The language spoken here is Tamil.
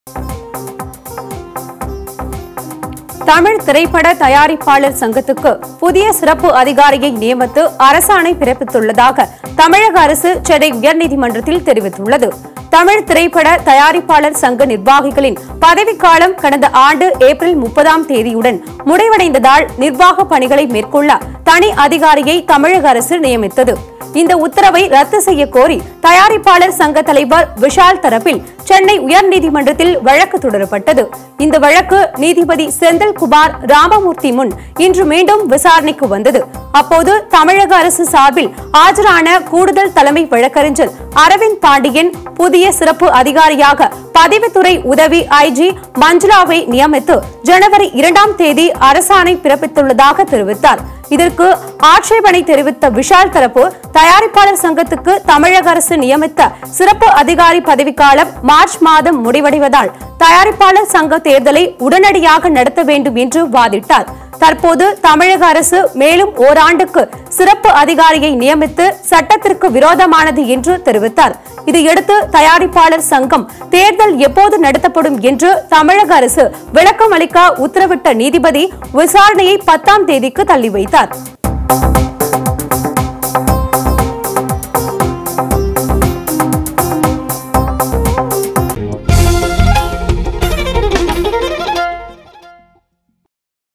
தமிழ் திரைப்பட தயாரிப்பாளர் சங்கத்துக்கு புதிய சிறப்பு அதிகாரியை நியமித்து அரசாணை பிறப்பித்துள்ளதாக தமிழக அரசு சென்னை உயர்நீதிமன்றத்தில் தெரிவித்துள்ளது தமிழ் திரைப்பட தயாரிப்பாளர் சங்க நிர்வாகிகளின் பதவிக்காலம் கடந்த ஆண்டு ஏப்ரல் முப்பதாம் தேதியுடன் முடிவடைந்ததால் நிர்வாக பணிகளை மேற்கொள்ள தனி அதிகாரியை தமிழக அரசு நியமித்தது இந்த உத்தரவை ரத்து செய்ய கோரி தயாரிப்பாளர் சங்க தலைவர் விஷால் தரப்பில் சென்னை உயர்நீதிமன்றத்தில் வழக்கு தொடரப்பட்டது இந்த வழக்கு நீதிபதி செந்தில்குமார் ராமமூர்த்தி முன் இன்று மீண்டும் விசாரணைக்கு வந்தது அப்போது தமிழக அரசு சார்பில் ஆஜரான கூடுதல் தலைமை வழக்கறிஞர் அரவிந்த் பாண்டியன் புதிய சிறப்பு அதிகாரியாக பதிவுத்துறை உதவி ஐஜி மஞ்சுளாவை நியமித்து ஜனவரி இரண்டாம் தேதி அரசாணை பிறப்பித்துள்ளதாக தெரிவித்தார் இதற்கு ஆட்சேபனை தெரிவித்த விஷால் தரப்பு தயாரிப்பாளர் சங்கத்துக்கு தமிழக அரசு நியமித்த சிறப்பு அதிகாரி பதவிக்காலம் மார்ச் மாதம் முடிவடைவதால் தயாரிப்பாளர் சங்க தேர்தலை உடனடியாக நடத்த வேண்டும் என்று வாதிட்டார் தற்போது தமிழக அரசு மேலும் ஓராண்டுக்கு சிறப்பு அதிகாரியை நியமித்து சட்டத்திற்கு விரோதமானது என்று தெரிவித்தார் இதையடுத்து தயாரிப்பாளர் சங்கம் தேர்தல் எப்போது நடத்தப்படும் என்று தமிழக அரசு விளக்கம் அளிக்க உத்தரவிட்ட நீதிபதி விசாரணையை பத்தாம் தேதிக்கு தள்ளி வைத்தார்